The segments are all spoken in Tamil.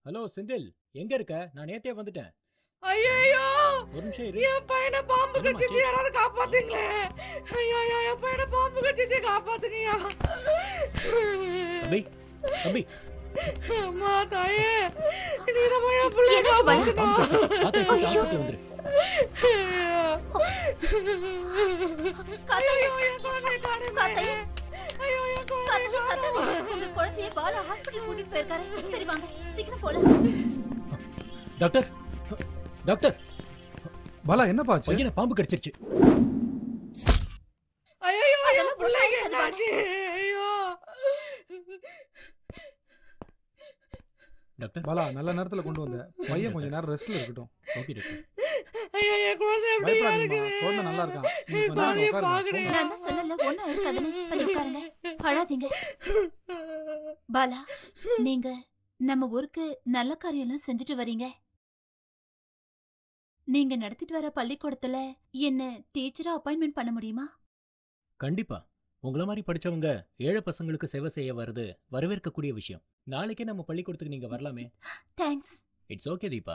ஹலோ செந்தில் எங்க இருக்க நான் நேத்தே வந்துட்டேன் ஐயோ ஒரு நிமிஷம் இரு என் பையனை பாம்பு என்னம்மா கடிச்சிச்சு யாராவது காப்பாத்துங்களே ஐயோ ஐயோ என் பையனை பாம்பு கடிச்சிச்சு காப்பாத்துங்கய்யா தம்பி தம்பி அம்மா தாயே நீ நம்ம என் பிள்ளைய என்னாச்சு பாலா? காப்பாத்தணும் தாத்தா இப்ப ஹாஸ்பிட்டல் வந்துரு ஐயோ என் குழந்தைய காணுமே காத்தாயி. ஐயோ என் குழந்தைய கத்தாதே, காணுமே கத்தாதே. உங்க குழந்தைய பாலா ஹாஸ்பிடல் கூட்டிட்டு போயிருக்காரு சரி வாங்க சீக்கிரம் போலாம் டாக்டர் டாக்டர் பாலா என்னப்பா ஆச்சு பையனை பாம்பு கடிச்சிருச்சு ஐயோ என் அதெல்லாம் பிள்ளைக்கு சொல்லாதீங்க, என்னாச்சு ஐயோ டாக்டர் பாலா நல்ல நேரத்துல கொண்டு வந்த பையன் கொஞ்ச நேரம் ரெஸ்ட்ல இருக்கட்டும் ஓகே டாக்டர் ஐயோ என் குழந்தை எப்படியா பயப்படாதீங்கம்மா இருக்குது குழந்தை நல்லா இருக்கான் நீங்க கொஞ்ச பாவியை நேரம் உட்காருங்க பாக்குறேன். நான் தான் சொல்லல ஒண்ணும் இருக்காதுன்னு வந்து உட்காருங்க அழாதீங்க பாலா நீங்க நம்ம ஊருக்கு நல்ல காரியம்லாம் செஞ்சுட்டு வரீங்க நீங்க நடத்திட்டு வர பள்ளிக்கூடத்துல என்ன டீச்சரா அப்பாயின்மெண்ட் பண்ண முடியுமா கண்டிப்பா உங்கள மாதிரி படிச்சவங்க ஏழை பசங்களுக்கு சேவை செய்ய வர்றது வரவேற்கக்கூடிய விஷயம் நாளைக்கே நம்ம பள்ளிக்கூடத்துக்கு நீங்க வரலாமே தேங்க்ஸ் இட்ஸ் ஓகே தீபா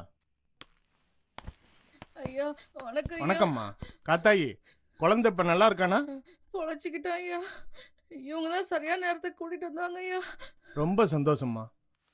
ஐயா வணக்கம் ஐயா. வணக்கம்மா காத்தாயி குழந்தை இப்ப நல்லா இருக்கானா பொழைச்சிக்கிட்டேன் ஐயா இவங்க தான் சரியான நேரத்துக்கு கூட்டிட்டு வந்தாங்க ஐயா ரொம்ப சந்தோஷம்மா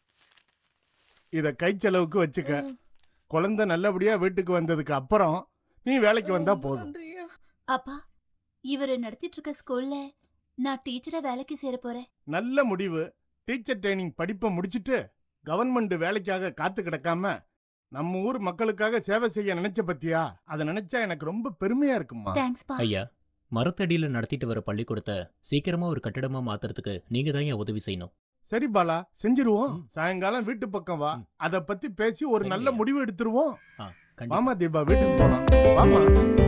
இத கை செலவுக்கு வச்சுக்க குழந்தை நல்லபடியா வீட்டுக்கு வந்ததுக்கு அப்புறம் நீ வேலைக்கு வந்தா ரொம்ப போதும் நன்றி ஐயா. அப்பா இவரு நடத்திட்டு இருக்க ஸ்கூல்ல நான் டீச்சரா வேலைக்கு சேர போறேன் நல்ல முடிவு டீச்சர் ட்ரைனிங் படிப்பை முடிச்சிட்டு கவர்மெண்ட் வேலைக்காக காத்து கிடக்காம நம்ம ஊர் மக்களுக்காக சேவை செய்ய நினைச்ச பத்தியா அதை நினைச்சா எனக்கு ரொம்ப பெருமையா இருக்குமா தேங்க்ஸ் பா ஐயா மரத்தடியில நடத்திட்டு வர பள்ளிக்கூடத்தை சீக்கிரமா ஒரு கட்டடமா மாத்துறதுக்கு நீங்க தான் ஏன் உதவி செய்யணும் சரி பாலா செஞ்சிருவோம் ம். சாயங்காலம் வீட்டு பக்கம் வா ம். அத பத்தி பேசி ஒரு நல்ல சரிங்கய்யா. முடிவு எடுத்துருவோம் கண்டிப்பா வாமா தீபா வீட்டுக்கு போலாம் வாமா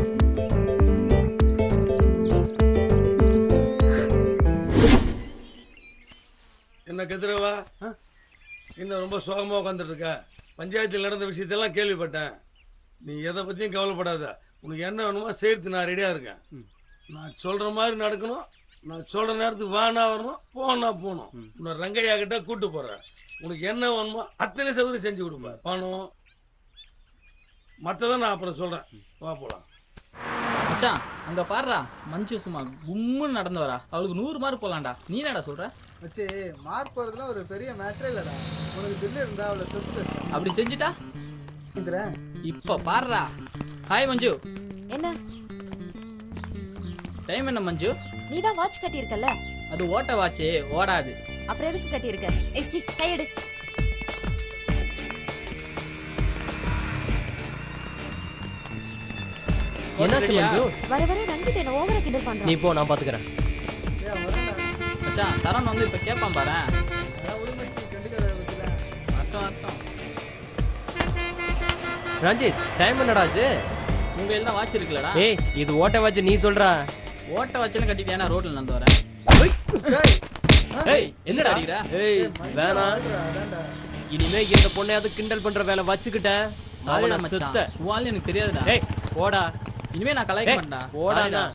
என்ன கதிரவா இன்னும் ரொம்ப சோகமாக உட்காந்துட்டு இருக்க பஞ்சாயத்தில் நடந்த விஷயத்தெல்லாம் கேள்விப்பட்டேன் நீ எதை பற்றியும் கவலைப்படாத உனக்கு என்ன வேணுமோ செய்யறதுக்கு நான் ரெடியாக இருக்கேன் நான் சொல்கிற மாதிரி நடக்கணும் நான் சொல்கிற நேரத்துக்கு வானா வரணும் போனா போகணும் உன்னை ரங்கையா கிட்ட கூட்டு போகிறேன் உனக்கு என்ன வேணுமோ அத்தனை சௌகரியம் செஞ்சு கொடுப்பேன் பணம் மற்றதை நான் அப்புறம் சொல்கிறேன் வா போகலாம் மச்சான் அங்க பாருடா மஞ்சு சும்மா கும்முன்னு நடந்து வரா அவளுக்கு நூறு மார்க் போலாம்டா நீ என்னடா சொல்ற மச்சி மார்க் போறதுலாம் ஒரு பெரிய மேட்டரே இல்லடா உனக்கு தில்லு இருந்தா அவளை தொட்டு அப்படி செஞ்சுட்டா பேசுறேன் இப்ப பாருடா ஹாய் மஞ்சு என்ன டைம் என்ன மஞ்சு நீ தான் வாட்ச் கட்டியிருக்கல்ல அது ஓட்ட வாச்சு ஓடாது அப்புறம் எதுக்கு கட்டியிருக்க எச்சி கையெடு என்னாச்சு மஞ்சு வர வர ரஞ்சித் என்ன ஓவரா கிண்டல் பண்றான் போ நான் பாத்துக்கிறேன் ஏன் வரேன்டா மச்சான் சரண் வந்து இப்ப கேட்பான் பாரு அதான் உடுமச்சி கண்டுக்காத பத்தில அர்த்தம் அர்த்தம் ரஞ்சித் டைம் என்னடாச்சு உங்க எல்லாம் வாட்ச் இருக்குல்லடா ஏய் இது ஓட்ட வச்சு நீ சொல்றா ஓட்ட வாட்செல்லாம் கட்டிட்டு ஏன்னா ரோட்ல நடந்து வரேன் ஏய் என்னடா அடிக்கிற ஏய் வேணாம் அதான்டா இனிமே இந்த பொண்ணையாவது கிண்டல் பண்ற வேலை வச்சுக்கிட்ட சாரிடா அவன மச்சான் செத்த உன் ஆளு எனக்கு தெரியாதுடா ஏய் போடா இனிமே நான் கலாய்க்க ஏய், மாட்டேன்டா போடா சாரிடா.